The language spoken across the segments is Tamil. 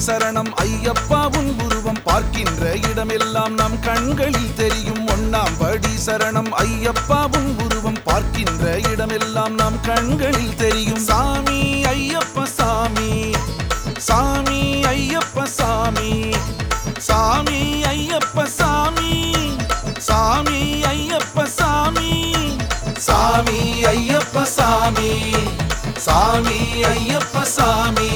சரணம் ஐயப்பா உன் உருவம் பார்க்கின்ற இடமெல்லாம் நம் கண்களில் தெரியும் ஒன்னாம் படி சரணம் ஐயப்பா உன் உருவம் பார்க்கின்ற இடமெல்லாம் நம் கண்களில் தெரியும் சாமி ஐயப்ப சாமி சாமி ஐயப்ப சாமி சாமி ஐயப்ப சாமி சாமி ஐயப்ப சாமி சாமி ஐயப்ப சாமி சாமி ஐயப்ப சாமி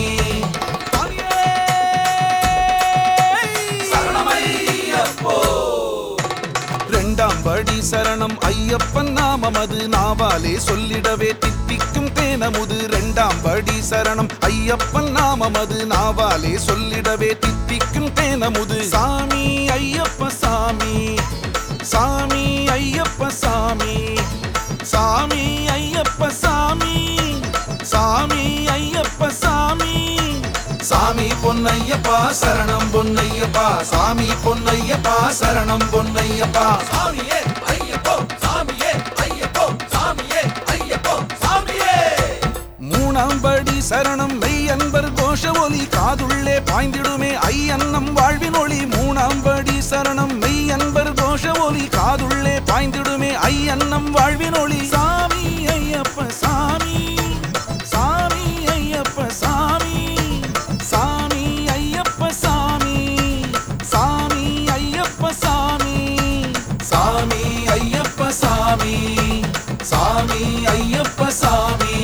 சரணமையப்போ இரண்டாம் படி சரணம் ஐயப்பன் நாமம் அது நாவாலே சொல்லிடவே தித்திக்கும் தேனமுது இரண்டாம் படி சரணம் ஐயப்பன் நாமம் அது நாவாலே சொல்லிடவே தித்திக்கும் தேனமுது சாமி ஐயப்ப சாமி சாமி ஐயப்ப சாமி சாமி ஐயப்ப சாமி சாமி ஐயப்ப சாமி சாமி பொன்னையப்பா சரணம் பொன்னையப்பா சாமி பொன்னையப்பா சரணம் பொன்னையப்பா சாமியே ஐயப்போ சாமியே ஐயப்போ சாமியே ஐயப்போ சாமியே மூணாம் படி சரணம் மெய் அன்பர் கோஷ ஒலி காதுள்ளே பாய்ந்திடுமே ஐயன்னம் வாழ்வின் ஒளி மூணாம் படி சரணம் மெய் அன்பர் கோஷ ஒலி காதுள்ளே பாய்ந்திடுமே ஐயன்னம் வாழ்வின் ஒளி சாமி ஐயப்ப சாமி சாமி ஐயப்ப சாமி சாமி ஐயப்ப சாமி சாமி ஐயப்ப சாமி சாமி ஐயப்ப சாமி சாமி ஐயப்ப சாமி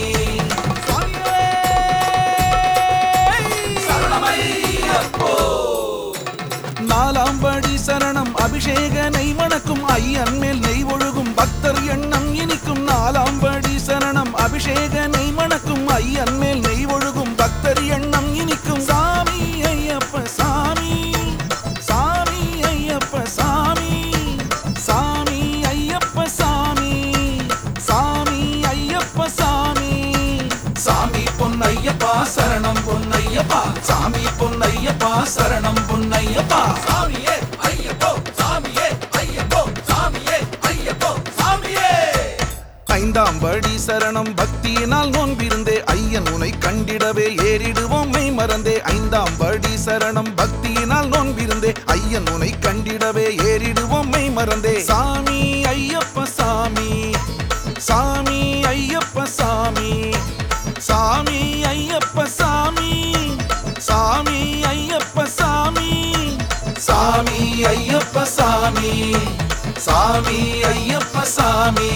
சரணமையப்போ நாலாம் படி சரணம் அபிஷேக நெய் மணக்கும் ஐயன் மேல் நெய் ஒழுகும் பக்தர் எண்ணம் இனிக்கும் நாலாம் படி சரணம் அபிஷேக நெய் மணக்கும் ஐயன் மேல் நெய் ஒழுகும் பக்தர் எண்ணம் இனிக்கும் சாமி ஐயப்ப சாமி சாமி ஐயப்ப சாமி சாமி ஐயப்ப சாமி சாமி ஐயப்ப சாமி சாமி பொன்னையப்பா சரணம் பொன்னையப்பா சாமி பொன்னையப்பா சரணம் பொன்னையப்பா சாமியே ஐயப்போ சாமியே ஐயப்போ சாமியே ஐயப்போ சாமியே ஐந்தாம் படி சரணம் பக்தியினால் நோன்பிருந்தே ஐயன் உனை கண்டிடவே ஏறிடுவோம் மெய் மறந்தே ஐந்தாம் படி சரணம் பக்தியினால் நோன்பிருந்தே ஐயன் உனை கண்டிடவே ஏறிடுவோம் மெய் மறந்தே சாமி ஐயப்ப சாமி சாமி ஐயப்ப சாமி சாமி ஐயப்ப சாமி சாமி ஐயப்ப சாமி சாமி ஐயப்ப சாமி சாமி ஐயப்ப சாமி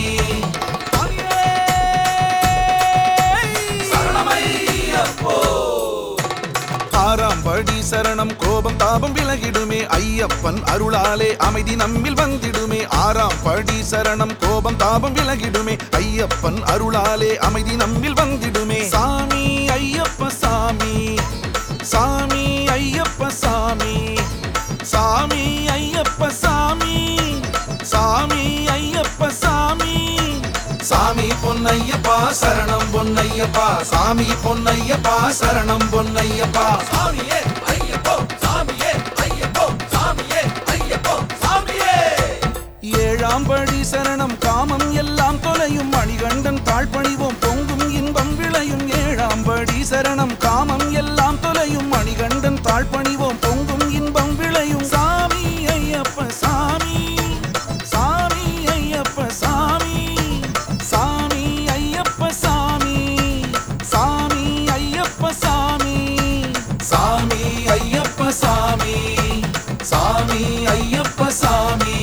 சரணமையப்போ ஆறாம் படி சரணம் கோபம் தாபம் விலகிடுமே ஐயப்பன் அருளாலே அமைதி நம்மில் வந்திடுமே ஆறாம் படி சரணம் கோபம் தாபம் விலகிடுமே ஐயப்பன் அருளாலே அமைதி நம்மில் வந்திடுமே சாமி ஐயப்ப சாமி சாமி ஐயப்ப சாமி சாமி ஐயப்ப சாமி சாமி ஐயப்ப சாமி சாமி பொன்னையப்பா சரணம் பொன்னையப்பா சாமி பொன்னையப்பா சரணம் பொன்னையப்பா சாமியே ஐயப்போ சாமியே ஐயப்போ சாமியே ஐயப்போ சாமியே ஏழாம் படி சரணம் காமம் எல்லாம் தொலையும் மணிகண்டன் தாழ்பணிவோம் பொங்கும் இன்பம் விளையும் ஏழாம் படி சரணம் காமம் எல்லாம் தொலையும் மணிகண்டன் தாழ்பணிவோம் பொங்கும் இன்பம் விளையும் சாமி ஐயப்ப சாமி சாமி ஐயப்ப சாமி சாமி ஐயப்ப சாமி சாமி ஐயப்ப சாமி சாமி ஐயப்ப சாமி சாமி ஐயப்ப சாமி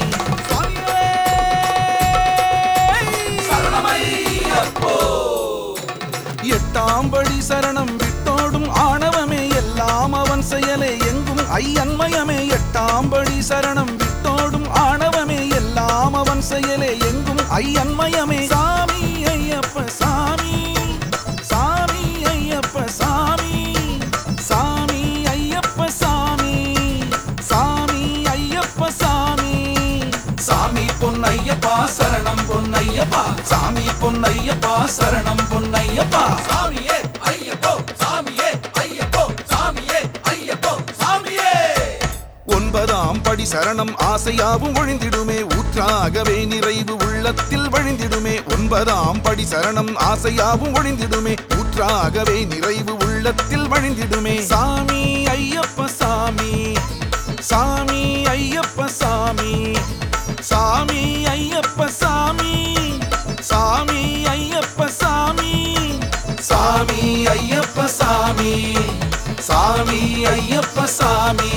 சரணமையப்போ எட்டாம் படி சரணம் விட்டோடும் ஆணவமே எல்லாம் அவன் செயலே எங்கும் ஐயன்மயமே எட்டாம் படி சரணம் விட்டோடும் ஆணவமே எல்லாம் அவன் செயலே எங்கும் ஐயன்மயமே சாமி ஐயப்ப சாமி சாமி ஐயப்ப சாமி சாமி ஐயப்ப சாமி சாமி ஐயப்ப சாமி சாமி பொன்னையப்பா சரணம் பொன்னையப்பா சாமி பொன்னையப்பா சரணம் பொன்னையப்பா சாமியே ஐயப்போ சாமியே ஐயப்போ சாமியே ஐயப்போ சாமியே ஒன்பதாம் படி சரணம் ஆசையாவும் ஒழிந்திடுமே ஊற்றாகவே நிறைவு உள்ளத்தில் வழிந்திடுமே ஒன்பதாம் படி சரணம் ஆசையாவும் ஒழிந்திடுமே ஊற்றாகவே ஊற்றாகவே நிறைவு உள்ளத்தில் வழிந்திடுமே சாமி ஐயப்ப சாமி சாமி ஐயப்ப சாமி சாமி ஐயப்ப சாமி சாமி ஐயப்ப சாமி சாமி ஐயப்ப சாமி சாமி ஐயப்ப சாமி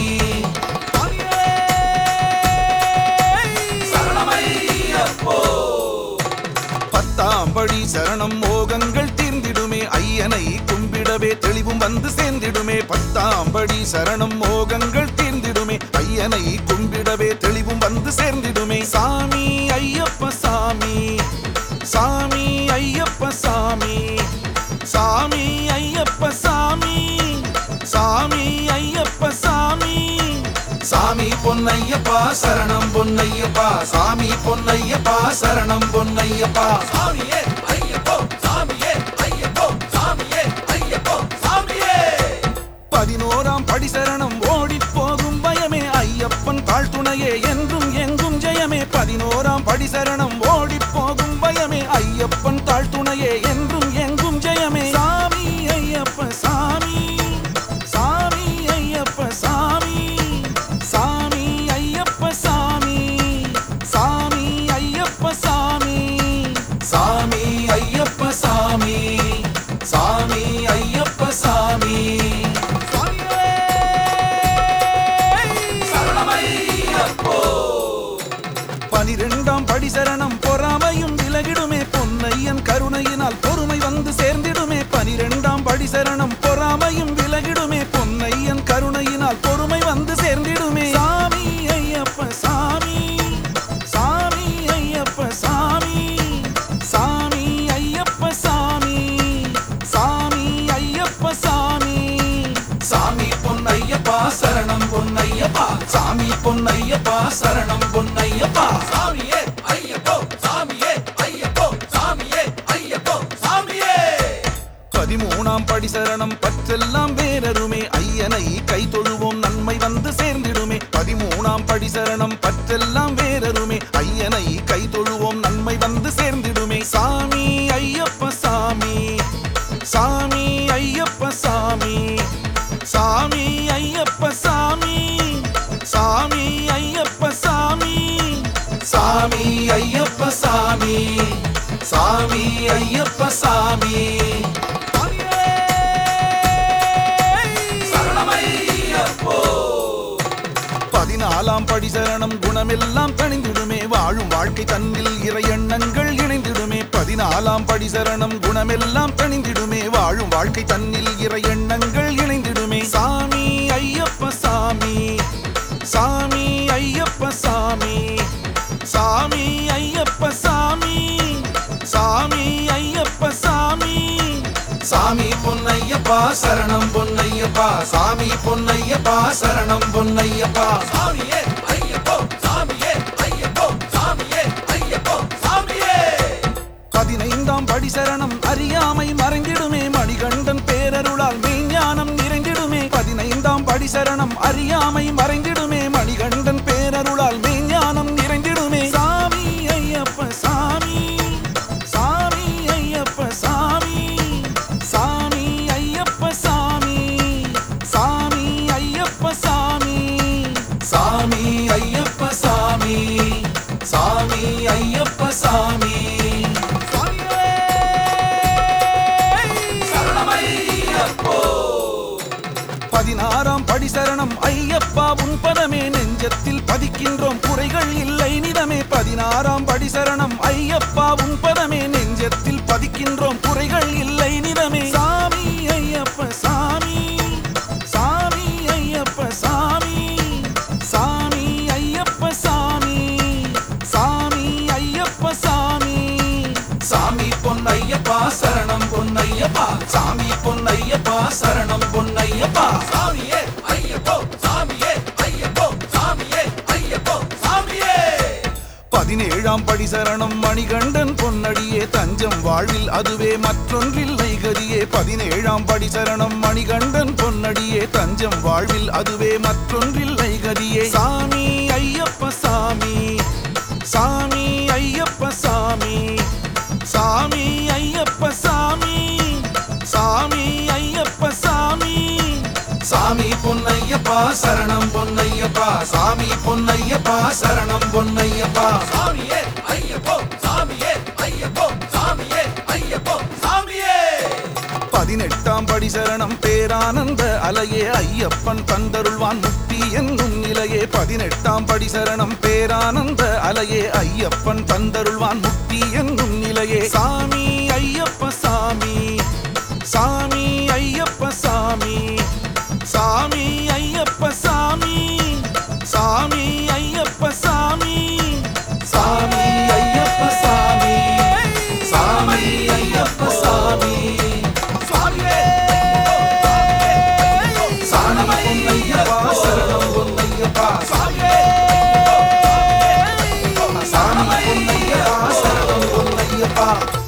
சரணமையப்போ பத்தாம் படி சரணம் மோகங்கள் தீர்ந்திடுமே ஐயனை கும்பிடவே தெளிவும் வந்து சேர்ந்திடுமே பத்தாம் படி சரணம் மோகங்கள் தீர்ந்திடுமே ஐயனை கும்பிடவே தெளிவும் வந்து சேர்ந்திடுமே சாமி ஐயப்ப சாமி சாமி ஐயப்ப சாமி சாமி ஐயப்ப சாமி சாமி ஐயப்ப சாமி சாமி பொன்னையப்பா சரணம் பொன்னையப்பா சாமி பொன்னையப்பா சரணம் பொன்னையப்பா சாமியே ஐயப்போ சாமியே ஐயப்போ சாமியே ஐயப்போ சாமியே பதினோராம் படி சரணம் ஓடிப் போகும் பயமே ஐயப்பன் தாழ்த்துணையே என்றும் எங்கும் ஜெயமே பதினோராம் படி சரணம் ஓடிப் போகும் பயமே ஐயப்பன் தாழ்த்துணையே என்றும் எங்கும் ஜெயமே சாமி ஐயப்ப சாமி சாமி ஐயப்ப சாமி சாமி ஐயப்ப சாமி சாமி ஐயப்ப சாமி சாமி ஐயப்ப சாமி சாமி ஐயப்ப சாமி சரணமையப்போ பனிரெண்டாம் படி சரணம் பொறாமையும் விலகிடுமே பொன்னையன் கருணையினால் பொறுமை வந்து சேர்ந்திடுமே பனிரெண்டாம் படி சரணம் பொறாமையும் விலகிடுமே பொன்னையன் கருணையினால் பொறுமை வந்து சேர்ந்திடுமே சாமி ஐயப்ப சாமி சாமி ஐயப்ப சாமி சாமி ஐயப்ப சாமி சாமி ஐயப்ப சாமி சாமி பொன்னையப்பா சரணம் பொன்னையப்பா சாமி பொன்னையப்பா சரணம் பொன்னையப்பா சாமியே ஐயப்போ சாமியே ஐயப்போ சாமியே ஐயப்போ சாமியே பதிமூணாம் படி சரணம் பற்றெல்லாம் வேறருமே ஐயனை கை தொழுவோம் நன்மை வந்து சேர்ந்திடுமே பதிமூணாம் படி சரணம் பற்றெல்லாம் வேறருமே ஐயனை கை தொழுவோம் நன்மை வந்து சேர்ந்திடுமே சாமி ஐயப்ப சாமி சாமி ஐயப்ப சாமி சாமி ஐயப்ப சாமி சாமி ஐயப்ப சாமி சாமி ஐயப்ப சாமி சாமி ஐயப்ப சாமி சரணமையப்போ பதினாலாம் படி சரணம் குணமெல்லாம் தணிந்திடுமே வாழும் வாழ்க்கை தன்னில் இறை எண்ணங்கள் இணைந்திடுமே பதினாலாம் படி சரணம் குணமெல்லாம் தணிந்திடுமே வாழும் வாழ்க்கை தன்னில் இறை எண்ணங்கள் இணைந்திடுமே சாமி ஐயப்ப சாமி சாமி ஐயப்ப சாமி சாமி ஐயப்ப சாமி சாமி ஐயப்ப சாமி சாமி பொன்னையப்பா சரணம் பொன்னையப்பா சாமி பொன்னையப்பா சரணம் பொன்னையப்பா சாமியே ஐயப்போ சாமியே ஐயப்போ சாமியே ஐயப்போ சாமியே பதினைந்தாம் படி சரணம் அறியாமை மறைந்திடுமே மணிகண்டன் பேரருளால் மெய்ஞானம் நிறைந்திடுமே பதினைந்தாம் படி சரணம் அறியாமை மறைந்திடுமே மணிகண்டன் பேரருளால் மெய்ஞானம் நிறைந்திடுமே சாமி ஐயப்ப சாமி சாமி ஐயப்ப சாமி சாமி ஐயப்ப சாமி சாமி ஐயப்ப சாமி சாமி ஐயப்ப சாமி சாமி ஐயப்ப சாமி சரணமையப்போ பதினாறாம் படி சரணம் ஐயப்பா உன் பதமே நெஞ்சத்தில் பதிக்கின்றோம் குறைகள் இல்லை நிதமே பதினாறாம் படி சரணம் ஐயப்பா உன் பதமே நெஞ்சத்தில் பதிக்கின்றோம் குறைகள் இல்லை நிதமே சாமி ஐயப்ப சாமி சாமி ஐயப்ப சாமி சாமி ஐயப்ப சாமி சாமி ஐயப்ப சாமி சாமி பொன்னையப்பா சரணம் பொன்னையப்பா சாமி பொன்னையப்பா சரணம் பொன்னையப்பா சாமியே ஐயப்போ சாமியே ஐயப்போ சாமியே ஐயப்போ சாமியே பதினேழாம் படி சரணம் மணிகண்டன் பொன்னடியே தஞ்சம் வாழ்வில் அதுவே மற்றொன்றில்லை கதியே பதினேழாம் படி சரணம் மணிகண்டன் பொன்னடியே தஞ்சம் வாழ்வில் அதுவே மற்றொன்றில்லை கதியே சாமி ஐயப்ப சாமி சாமி ஐயப்ப சாமி சாமி ஐயப்ப சாமி சாமி பொன்னையப்பா சரணம் பொன்னையப்பா சாமி பொன்னையப்பா சரணம் பொன்னையப்பா சாமியே ஐயப்போ சாமியே ஐயப்போ சாமியே ஐயப்போ சாமியே பதினெட்டாம் படி சரணம் பேரானந்த அலையே ஐயப்பன் தந்தருள்வான் முக்தி என்னும் நிலையே பதினெட்டாம் படி சரணம் பேரானந்த அலையே ஐயப்பன் தந்தருள்வான் முக்தி என்னும் நிலையே சாமி ஐயப்ப சாமி சாமி ஐயப்ப சாமி சாமி ஐயப்ப சாமி சாமி ஐயப்ப சாமி சாமி ஐயப்ப சாமி சாமி ஐயப்ப சாமி சாமியே சாமி பொன்னையப்பா சரணம் பொன்னையப்பா சாமியே சாமி பொன்னையப்பா சரணம் பொன்னையப்பா